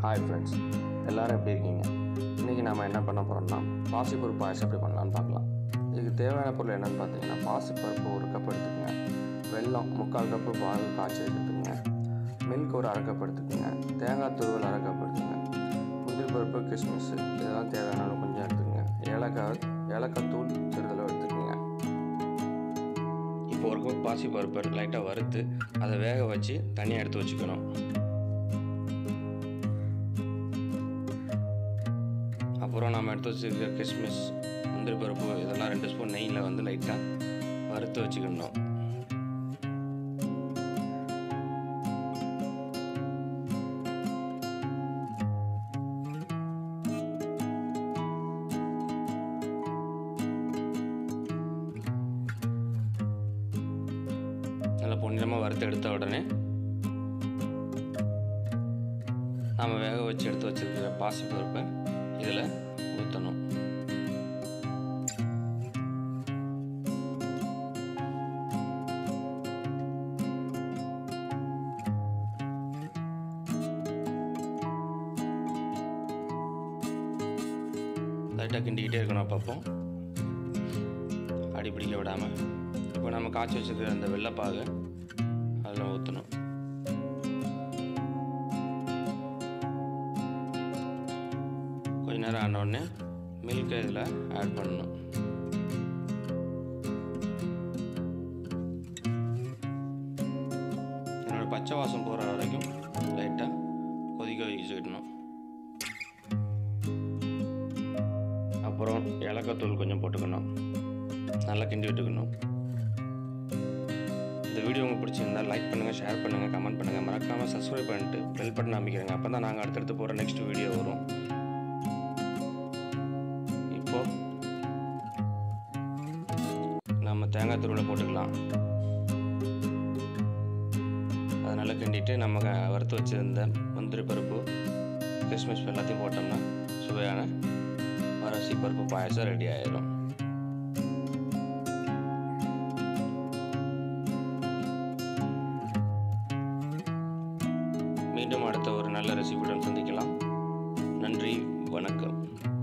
hi friends எல்லோரும் எப்படி இருக்கீங்க இன்றைக்கி நம்ம என்ன பண்ண போகிறோம்னா பாசிப்பருப்பு பாயசம் எப்படி பண்ணலான்னு பார்க்கலாம் இதுக்கு தேவையான பொருள் என்னென்னு பார்த்தீங்கன்னா பாசிப்பருப்பு ஒரு கப் எடுத்துக்கோங்க வெல்லம் முக்கால் கப்பு பால் காய்ச்சி எடுத்துக்கோங்க மில்க் ஒரு அரை கப் எடுத்துக்கோங்க தேங்காய் துருவல் அரை கப் எடுத்துக்கோங்க முந்திரி பருப்பு கிஸ்மிஸ் இதெல்லாம் தேவையான அளவு கொஞ்சம் எடுத்துக்கோங்க ஏலக்காய் ஏலக்காய் தூள் சிறிதளவு எடுத்துக்கோங்க இப்போ ஒரு கப் பாசி பருப்பு லைட்டாக வறுத்து அதை வேக வச்சு தனியாக எடுத்து வச்சுக்கணும் அப்புறம் நம்ம எடுத்து வச்சுருக்க கிஸ்மிஸ் முந்திரி பருப்பு இதெல்லாம் ரெண்டு ஸ்பூன் நெய்யில் வந்து லைட்டாக வறுத்து வச்சுக்கணும் நல்லா பொன்னிறமாக வறுத்து எடுத்த உடனே நாம் வேக வச்சு எடுத்து வச்சிருக்கிற பாசி பருப்பை இதில் ஊற்றணும் லைட்டாக கிண்டிக்கிட்டே இருக்கணும் அப்பப்போ அடி பிடிக்க விடாமல் இப்போ நம்ம காய்ச்சி வச்சுருக்கிற அந்த வெள்ளைப்பாகு அதில் ஊற்றணும் கொஞ்ச நேரம் ஆனோடனே மில்கை இதில் ஆட் பண்ணணும் என்னோட பச்சை வாசம் போகிற வரைக்கும் லைட்டாக கொதிக்க வச்சுக்கிடணும் அப்புறம் ஏலக்காய் தூள் கொஞ்சம் போட்டுக்கணும் நல்லா கிண்டி விட்டுக்கணும் இந்த வீடியோ உங்களுக்கு பிடிச்சிருந்தா லைக் பண்ணுங்கள் ஷேர் பண்ணுங்கள் கமெண்ட் பண்ணுங்கள் மறக்காமல் சப்ஸ்கிரைப் பண்ணிட்டு பெல் பட்டன் அமைக்கிறேங்க அப்போ தான் நாங்கள் அடுத்தடுத்து போகிற நெக்ஸ்ட் வீடியோ வரும் இப்போ நம்ம தேங்காய் துருவில் போட்டுக்கலாம் அதை நல்லா கிண்டிட்டு நம்ம க- வறுத்து வச்சிருந்த முந்திரி பருப்பு கிறிஸ்மஸ் எல்லாத்தையும் போட்டோம்னா சுவையான வரசி பருப்பு பாயசம் ரெடி ஆயிடும் மீண்டும் அடுத்த ஒரு நல்ல ரெசிபியுடன் சந்திக்கலாம் நன்றி வணக்கம்